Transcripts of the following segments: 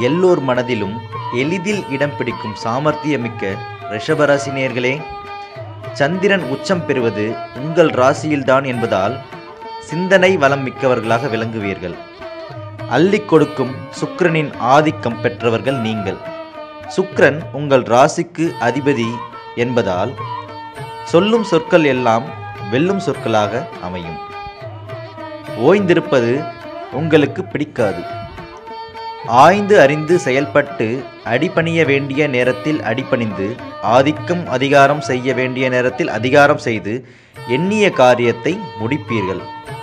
எல்லோர் மனதிலும் எளிதில் இடம் பிடிக்கும் சாமர்த்தியமிக்க ரிஷபராசி நேர்களே சந்திரன் உச்சம் பெறுவது உங்கள் ராசியில்தான் என்பதால் சிந்தனை வளம் மிக்கவர்களாக விளங்குவீர்கள் அள்ளிக் கொடுக்கும் சுக்கிரனின் ஆதிக்கம் பெற்றவர்கள் நீங்கள் சுக்கிரன் உங்கள் ராசிக்கு அதிபதி என்பதால் சொல்லும் சொற்கள் எல்லாம் வெல்லும் சொற்களாக அமையும் ஓய்ந்திருப்பது உங்களுக்கு பிடிக்காது ஆய்ந்து அறிந்து செயல்பட்டு அடிபணிய வேண்டிய நேரத்தில் அடிபணிந்து ஆதிக்கம் அதிகாரம் செய்ய வேண்டிய நேரத்தில் அதிகாரம் செய்து எண்ணிய காரியத்தை முடிப்பீர்கள்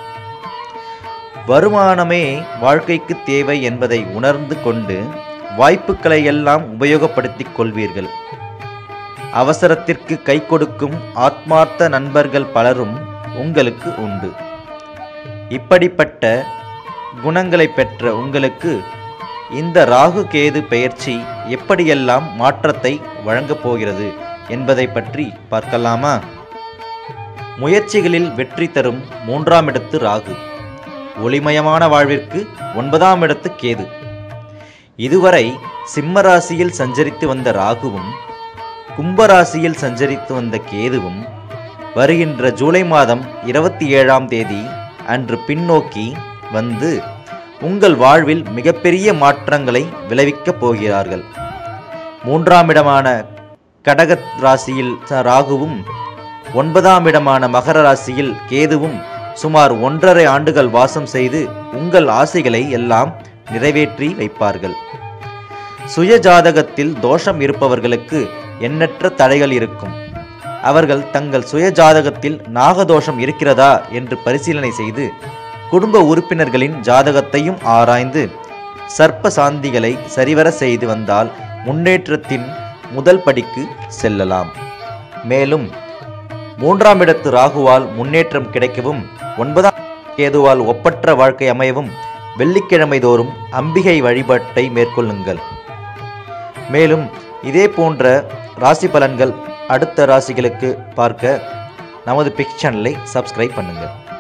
வருமானமே வாழ்க்கைக்கு தேவை என்பதை உணர்ந்து கொண்டு வாய்ப்புகளை எல்லாம் உபயோகப்படுத்திக் கொள்வீர்கள் அவசரத்திற்கு கை கொடுக்கும் ஆத்மார்த்த நண்பர்கள் பலரும் உங்களுக்கு உண்டு இப்படிப்பட்ட குணங்களை பெற்ற உங்களுக்கு இந்த ராகு கேது பெயர்ச்சி எப்படியெல்லாம் மாற்றத்தை வழங்கப் போகிறது என்பதை பற்றி பார்க்கலாமா முயற்சிகளில் வெற்றி தரும் மூன்றாம் இடத்து ராகு ஒளிமயமான வாழ்விற்கு ஒன்பதாம் இடத்து கேது இதுவரை சிம்ம ராசியில் சஞ்சரித்து வந்த ராகுவும் கும்பராசியில் சஞ்சரித்து வந்த கேதுவும் வருகின்ற ஜூலை மாதம் இருபத்தி ஏழாம் தேதி அன்று பின்னோக்கி வந்து உங்கள் வாழ்வில் மிகப்பெரிய மாற்றங்களை விளைவிக்கப் போகிறார்கள் மூன்றாம் இடமான கடக ராசியில் ச- ராகுவும் ஒன்பதாம் இடமான மகர ராசியில் கேதுவும் சுமார் ஒன்றரை ஆண்டுகள் வாசம் செய்து உங்கள் ஆசைகளை எல்லாம் நிறைவேற்றி வைப்பார்கள் சுய ஜாதகத்தில் தோஷம் இருப்பவர்களுக்கு எண்ணற்ற தடைகள் இருக்கும் அவர்கள் தங்கள் சுய ஜாதகத்தில் நாகதோஷம் இருக்கிறதா என்று பரிசீலனை செய்து குடும்ப உறுப்பினர்களின் ஜாதகத்தையும் ஆராய்ந்து சர்ப்ப சாந்திகளை சரிவர செய்து வந்தால் முன்னேற்றத்தின் முதல் படிக்கு செல்லலாம் மேலும் மூன்றாம் இடத்து ராகுவால் முன்னேற்றம் கிடைக்கவும் ஒன்பதாம் கேதுவால் ஒப்பற்ற வாழ்க்கை அமையவும் வெள்ளிக்கிழமை தோறும் அம்பிகை வழிபாட்டை மேற்கொள்ளுங்கள் மேலும் இதே போன்ற ராசி பலன்கள் அடுத்த ராசிகளுக்கு பார்க்க நமது பிக் சேனலை சப்ஸ்கிரைப் பண்ணுங்கள்